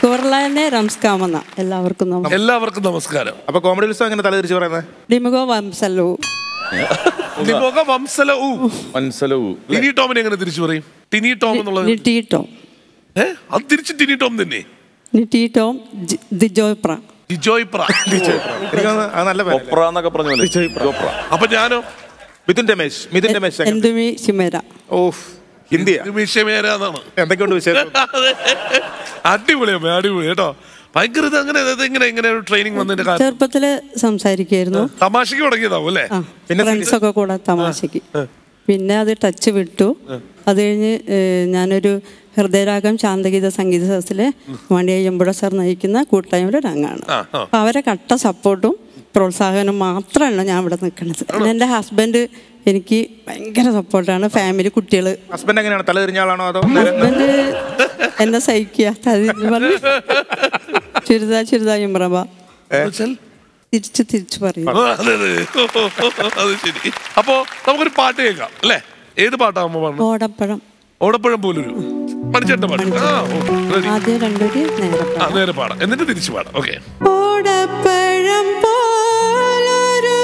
കുവർലാനെ റംസ്കാമെന്ന എല്ലാവർക്കും നമ- എല്ലാവർക്കും നമസ്കാരം അപ്പൊ കോമഡി ഉത്സവം എങ്ങനെ തലതിരിച്ച് പറയുന്നത് ഡിമുഖോ വംസലു നിമോക വംസല ഊ മനസ്സിലവും ടിനി ടോമിനെ എങ്ങനെ തിരിച്ചു പറയും ടിനി ടോം എന്നുള്ളത് നിറ്റീട്ടോ ഏ അത് തിരിച്ച് ടിനി ടോം തന്നെ നിറ്റീട്ടോ ദിജോപ്ര ജിജോയ് പ്ര എനിക്ക് തോന്നുന്നു അത് നല്ല പേരല്ലേ? ഒപ്ര എന്നൊക്കെ പറഞ്ഞ ചോപ്ര അപ്പൊ ഞാനോ മിഥുൻ രമേശ് മിഥുൻ രമേശ് എങ്ങനെ? എന്തുമി ശിമേര ഓഫ് ഹിന്ദിയാ വിഷയമേരാന്നാണ് എന്തൊക്കെയുണ്ട് വിശേഷം അടിപൊളിയമ്മ അടിപൊളി കേട്ടോ ഭയങ്കര ഇത് അങ്ങനെ ഇത് ഇങ്ങനെ ഇങ്ങനെ ഒരു ട്രെയിനിങ് വന്നതിന്റെ കാരണം ചെറുപ്പത്തില് സംസാരിക്കായിരുന്നു തമാശക്ക് തുടങ്ങിയതാവും അല്ലേ ആ പിന്നെ ഫ്രണ്ട്സ് ഒക്കെ കൂടെ തമാശക്ക് പിന്നെ അത് ടച്ച് വിട്ടു അത് കഴിഞ്ഞ് ഏഹ്, ഞാനൊരു ഹൃദയരാഗം ശാന്തഗീത സംഗീത സദസ്സിലെ മണിയമ്പുഴ സാർ നയിക്കുന്ന കൂട്ടായ്മയുടെ ഒരു അംഗമാണ് ആ, ആ. അപ്പൊ അവരെ കട്ട സപ്പോർട്ടും പ്രോത്സാഹനവും മാത്രമാണ് ഞാൻ ഇവിടെ നിൽക്കുന്നത് പിന്നെ എൻ്റെ ഹസ്ബൻഡ് എനിക്ക് ഭയങ്കര സപ്പോർട്ടാണ് ഫാമിലി കുട്ടികൾ ഹസ്ബൻഡ് എങ്ങനെയാണ് തലതിരിഞ്ഞ ആളാണോ അതോ ഹസ്ബൻഡ് എന്നെ സഹിക്കുക തതിന്ന് പറഞ്ഞ് ചുരിദാ ചുരിദാ ഇമ്രബ എന്നുവെച്ചാൽ, തിരിച്ച് തിരിച്ച് പറയും ആ, അതെ അതെ അത് ശരി അപ്പോ നമുക്കൊരു പാട്ട് കേൾക്കാം അല്ലേ ഏത് പാട്ടാ അമ്മ പാടുന്നത് ഓടപ്പഴം ഓടപ്പഴം പോലൊരു മണിച്ചേട്ട പാട്ട് ആ ഓ, ready. ആദ്യം രണ്ടൊരു നേരം ആ നേരെ പാടാം എന്നിട്ട് തിരിച്ചു പാടാം ഓക്കെ ഓടപ്പഴം പോലൊരു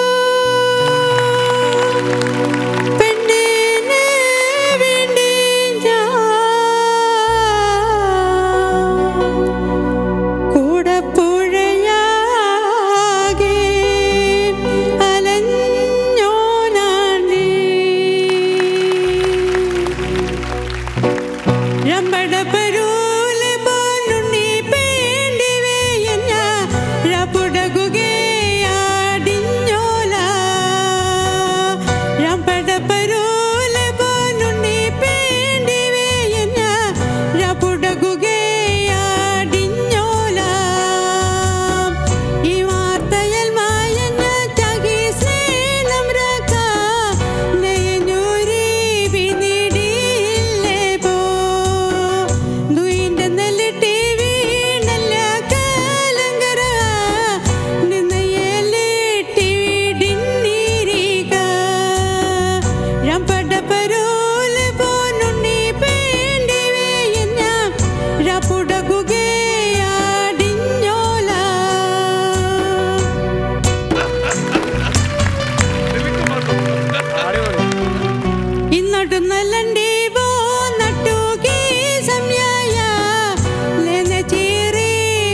പെണ്ണിനെ വേണ്ടി ഞാൻ കൂടപ്പുഴയാകെ അലഞ്ഞോനാണ്ടി ರಂಬಡಪರೂಲೆ ಬೋನುಣ್ಣಿ ಪೇಂಡಿವೆಯನ್ನ ರಪುಡಗುಗೆ ಆಡಿഞ്ഞോല ರಂಬಡಪರೂಲೆ ಬೋನುಣ್ಣಿ ಪೇಂಡಿವೆಯನ್ನ ರಪುಡಗುಗೆ ആടിഞ്ഞോല ഈ വാർത്തയിൽ മായഞ്ഞ ചകി സ്നേഹം രക നെയ്ഞ്ഞൂരി വിനിടിയില്ലേ പോ ദുയിന്റെ നെല്ലിട്ടി വീണല്ല കാലങ്കര നിന്നയലിട്ടി വിടിന്നീരിക രമ്പട പരോലെ പോനുണ്ണി പേണ്ടിവേയന്ന രപുടകുകെ ആടിഞ്ഞോല ഇന്നോട്ട് നല്ലണ്ടേ പോ നട്ടുകി സംയായ ലെന ചേരി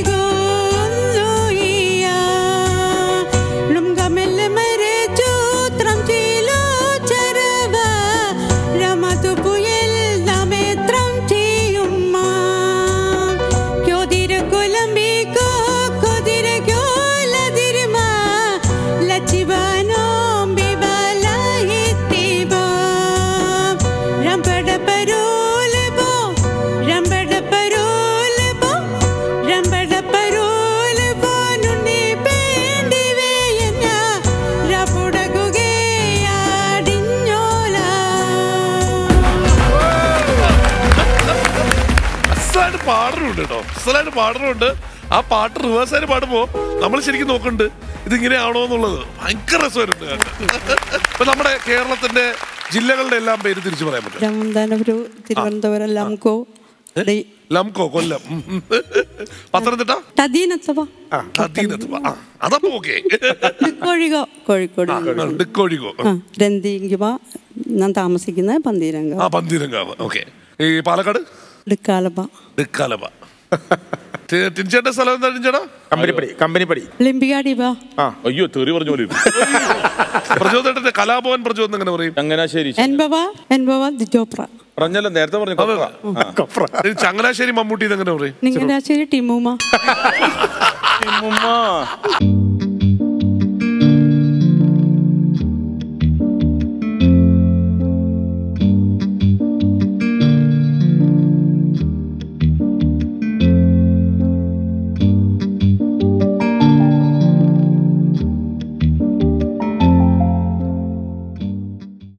ഗോന്നുയ ലുംഗമെല്ലെ മരെ ചൂത്രം ചീലോ ചരവ രമതു പുയൽ നമേത്രം ചെയ്യുമ്മ ക്യോതിര കൊലംബിക്കോ കൊതിര ക്യോലതിരുമ ലച്ചിവാനോ ബിബലായിത്തിബോ രമ്പട പരോലെ പോ രമ്പട പരോലെ പോ രമ്പട പരോലെ പോ നുണ്ണി പേണ്ടിവേയന്ന രപുടകുകെ ആടിഞ്ഞോല അസലായിട്ട് പാടുന്നുണ്ട് കേട്ടോ അസലായിട്ട് പാടുന്നുണ്ട് ആ പാട്ട് റിവേഴ്സ് ആയിട്ട് പാടുമ്പോ നമ്മൾ ശരിക്കും നോക്കുന്നുണ്ട് ഇതിങ്ങനെയാണോ എന്നുള്ളത് ഭയങ്കര രസമായിട്ടുണ്ട് കേട്ടോ. ഇപ്പൊ നമ്മുടെ കേരളത്തിന്റെ ജില്ലകളുടെ എല്ലാം പേര് തിരിച്ചു പറയാൻ പറ്റും രാമന്താനപുരം തിരുവനന്തപുരം ലംകോ ലംകോ കൊല്ലം പത്തനംതിട്ട തദീനത്തവ നദീനത്ത് ആ അതപ്പോ ഓക്കെ കോഴികോ കോഴിക്കോട് ഡിക്കോഴികോ ആ രന്തിങ്കിവ ഞാൻ താമസിക്കുന്ന പന്തീരങ്ക ആ പന്തീരങ്കാവ് ഓക്കെ ഈ പാലക്കാട് ഡിക്കാലപ്പ ഡിക്കാലവ ടിൻചേട്ട സ്ഥലം എന്താ ടിൻചേട്ടാ കമ്പനിപ്പടി കമ്പനിപ്പടി ലിംബികാടിവ അയ്യോ തെറി പറഞ്ഞ പോലെ ഇരുന്നു. പ്രചോദനത്തിന്റെ കലാഭവൻ പ്രചോദനം എങ്ങനെ പറയും ചങ്ങനാശ്ശേരി എൻബവ എൻബവ ദിജോപ്ര പറഞ്ഞല്ലോ നേരത്തെ പറഞ്ഞു അതെ, കൊപ്ര. അതെ. ഇത് ചങ്ങനാശ്ശേരി മമ്മൂട്ടി എങ്ങനെ പറയും നിങ്ങരാശ്ശേരി ടിമുമ ഉമ്മാ.